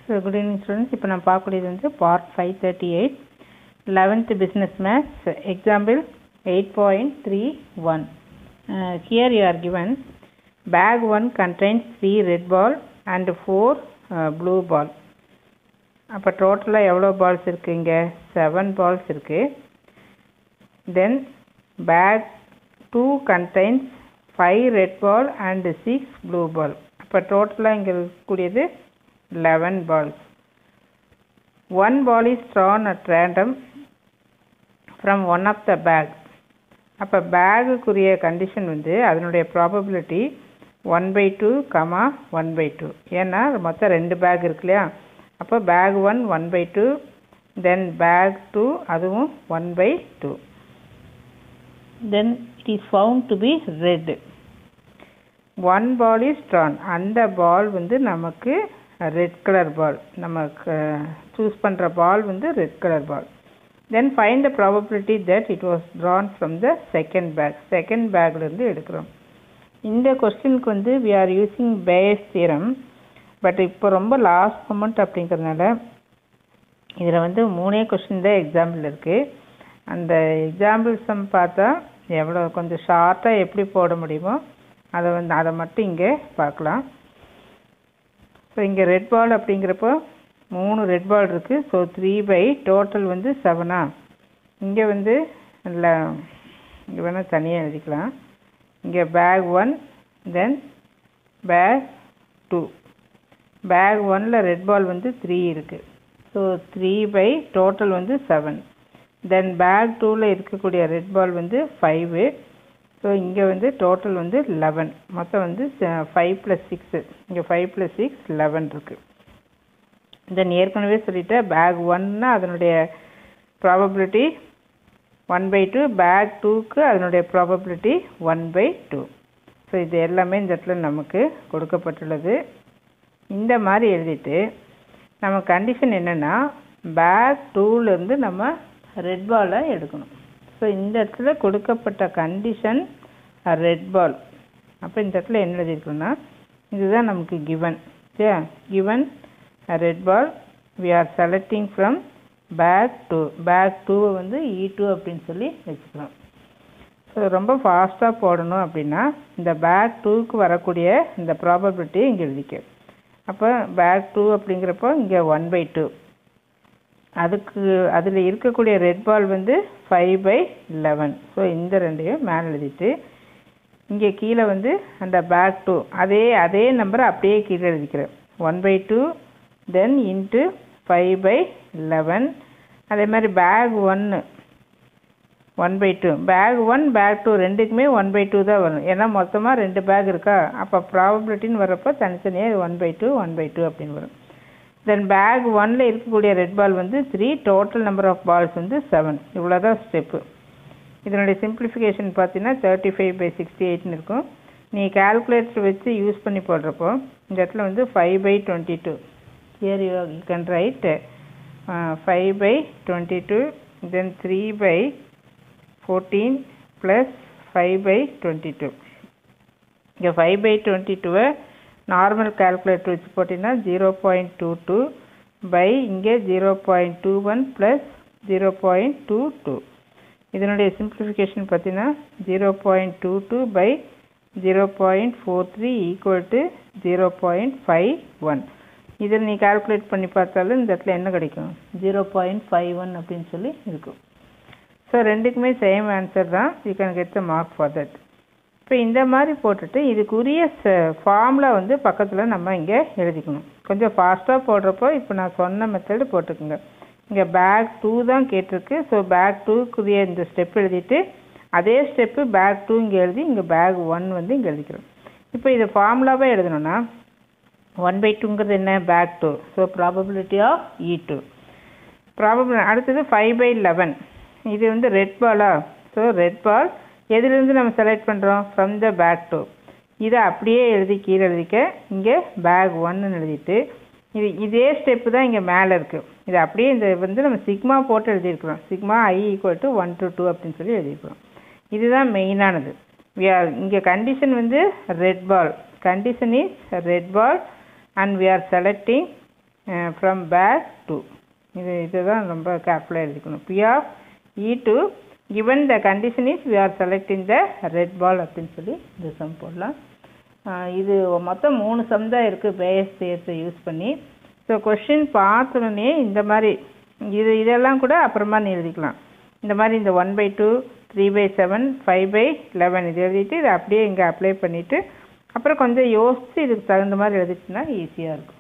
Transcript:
so good evening students இப்போ நம்ம பார்க்கக்கூடியது வந்து part five thirty eight eleventh business maths example eight point three one here you are given bag one contains three red ball and four blue ball அப்போ டோட்டலாக எவ்வளோ balls இருக்குது இங்கே seven balls இருக்குது then bag two contains five red ball and six blue ball அப்போ டோட்டலாக இங்கே இருக்கக்கூடியது eleven balls one ball is drawn at random from one of the bag அப்போ பேகுக்குரிய கண்டிஷன் வந்து அதனுடைய probability one by two comma one by two ஏன்னா மொத்தம் ரெண்டு பேக் இருக்கு இல்லையா அப்போ bag one one by two then bag two அதுவும் one by two then it is found to be red one ball is drawn அந்த ball வந்து நமக்கு ரெட் கலர் பால் நமக்கு சூஸ் பண்ணுற பால் வந்து red colour ball then find the probability that it was drawn from the second bag second பேக்லேருந்து எடுக்கிறோம் இந்த கொஸ்டினுக்கு வந்து we are using Bayes theorem but இப்போ ரொம்ப லாஸ்ட் மொமெண்ட் அப்படிங்கிறதுனால இதில் வந்து மூணே கொஸ்டின் தான் எக்ஸாம்பிள் இருக்குது அந்த எக்ஸாம்பிள்ஸம் பார்த்தா எவ்வளோ கொஞ்சம் ஷார்ட்டாக எப்படி போட முடியுமோ அதை வந்து அதை மட்டும் இங்கே பார்க்கலாம் ஸோ இங்கே ரெட் பால் அப்படிங்கிறப்போ மூணு ரெட் பால் இருக்குது ஸோ த்ரீ பை டோட்டல் வந்து செவனா இங்கே வந்து இல்லை இங்கே வேணால் தனியாக எழுதிக்கலாம் இங்கே bag one then bag two bag ஒனில் ரெட் பால் வந்து த்ரீ இருக்குது ஸோ த்ரீ பை டோட்டல் வந்து செவன் தென் பேக் டூவில் இருக்கக்கூடிய ரெட் பால் வந்து ஃபைவு ஸோ இங்கே வந்து டோட்டல் வந்து லெவன் மொத்தம் வந்து ஃபைவ் ப்ளஸ் சிக்ஸு இங்கே ஃபைவ் ப்ளஸ் சிக்ஸ் லெவன் இருக்குது தென் ஏற்கனவே சொல்லிட்டேன் பேக் ஒன்னா அதனுடைய probability one by two bag டூக்கு அதனுடைய probability one by two so இது எல்லாமே இந்த இடத்துல நமக்கு கொடுக்கப்பட்டுள்ளது இந்த மாதிரி எழுதிட்டு நம்ம கண்டிஷன் என்னென்னா பேக் டூலேருந்து நம்ம ரெட் பாலை எடுக்கணும் ஸோ இந்த இடத்துல கொடுக்கப்பட்ட கண்டிஷன் ரெட் பால் அப்போ இந்த இடத்துல என்ன எழுதியிருக்கோம்னா இதுதான் நமக்கு கிவன் சரியா given red ball we are selecting from bag two bag டூவை வந்து இ டூ அப்படின்னு சொல்லி வச்சுக்கலாம் ஸோ ரொம்ப ஃபாஸ்ட்டாக போடணும் அப்படின்னா இந்த பேக் டூக்கு வரக்கூடிய இந்த ப்ராபபிலிட்டி இங்கே எழுதிக்க அப்போ பேக் டூ அப்படிங்கிறப்போ இங்கே ஒன் பை டூ அதுக்கு அதில் இருக்கக்கூடிய ரெட் பால் வந்து ஃபைவ் பை லெவன் ஸோ இந்த ரெண்டையும் மேலே எழுதிட்டு இங்கே கீழே வந்து அந்த பேக் டூ அதே அதே நம்பரை அப்படியே கீழே எழுதிக்கிறேன் one by two then into five by eleven அதே மாதிரி பேக் ஒன்று one by two bag one bag two ரெண்டுக்குமே ஒன் பை டூ தான் வரும் ஏன்னா மொத்தமாக ரெண்டு பேக் இருக்கா அப்போ ப்ராபபிலிட்டின்னு வரப்போ தனித்தனியாக one by two one by two அப்படின்னு வரும் தென் பேக் ஒனில் இருக்கக்கூடிய ரெட் பால் வந்து three total number of balls வந்து செவன் இவ்வளோ தான் ஸ்டெப்பு இதனுடைய சிம்பிளிஃபிகேஷன் பார்த்தீங்கன்னா தேர்ட்டி ஃபைவ் பை சிக்ஸ்டி எயிட்னு இருக்கும் நீ கால்குலேட்டர் வச்சு யூஸ் பண்ணி போடுறப்போ இந்த இடத்துல வந்து five by twenty two here you you can write five by twenty two then three by fourteen plus five by twenty two இங்கே ஃபைவ் பை டுவெண்ட்டி டூவை நார்மல் கால்குலேட்டர் வச்சு போட்டிங்கன்னா zero point two two by இங்கே zero point two one plus zero point two two இதனுடைய simplification பார்த்தீங்கன்னா zero point two two by zero point four three equal to zero point five one இதில் நீ calculate பண்ணி பார்த்தாலும் இந்த இடத்துல என்ன கிடைக்கும் ஜீரோ பாயிண்ட் ஃபைவ் ஒன் அப்படின்னு சொல்லி இருக்கும் ஸோ ரெண்டுக்குமே சேம் ஆன்சர் தான் you can get the mark for that இப்போ இந்த மாதிரி போட்டுட்டு இதுக்குரிய ஃபார்முலா வந்து பக்கத்தில் நம்ம இங்கே எழுதிக்கணும் கொஞ்சம் ஃபாஸ்ட்டாக போடுறப்போ இப்போ நான் சொன்ன மெத்தடு போட்டுக்கோங்க இங்கே பேக் டூ தான் கேட்டிருக்கு ஸோ பேக் டூக்குரிய இந்த ஸ்டெப் எழுதிட்டு அதே ஸ்டெப்பு பேக் டூ இங்கே எழுதி இங்கே பேக் ஒன் வந்து இங்கே எழுதிக்கிறோம் இப்போ இதை ஃபார்முலாவே எழுதணும்னா ஒன் பை டூங்கிறது என்ன bag two so probability of E two probable அடுத்தது ஃபைவ் பை லெவன் இது வந்து ரெட் பாலா ஸோ ரெட் பால் எதுலேருந்து நம்ம செலக்ட் பண்ணுறோம் ஃப்ரம் த பேக் டூ இதை அப்படியே எழுதி கீழே எழுதிக்க இங்கே பேக் ஒன்னு எழுதிட்டு இது இதே ஸ்டெப்பு தான் இங்கே மேலே இருக்குது இது அப்படியே இந்த வந்து நம்ம சிக்மா போட்டு எழுதியிருக்கிறோம் sigma I equal to one to two அப்படின்னு சொல்லி எழுதியிருக்கிறோம் இதுதான் மெயினானது வி ஆர் இங்கே கண்டிஷன் வந்து red ball condition is red ball and we are selecting from bag two இது இதுதான் ரொம்ப கேர்ஃபுல்லாக எழுதிக்கணும் P of E two given the condition is we are selecting the red ball அப்படின்னு சொல்லி இந்த சம் போடலாம் ஆஹ் இது மொத்தம் மூணு சம் தான் இருக்குது பேஸ் தேர்ஸை யூஸ் பண்ணி ஸோ கொஷின் பார்த்தோன்னே இந்த மாதிரி இது இதெல்லாம் கூட அப்புறமா நீ எழுதிக்கலாம் இந்த மாதிரி இந்த one by two three by seven five by eleven இது எழுதிட்டு இதை அப்படியே இங்கே அப்ளை பண்ணிவிட்டு அப்புறம் கொஞ்சம் யோசித்து இதுக்கு தகுந்த மாதிரி எழுதிச்சுன்னா ஈஸியாக இருக்கும்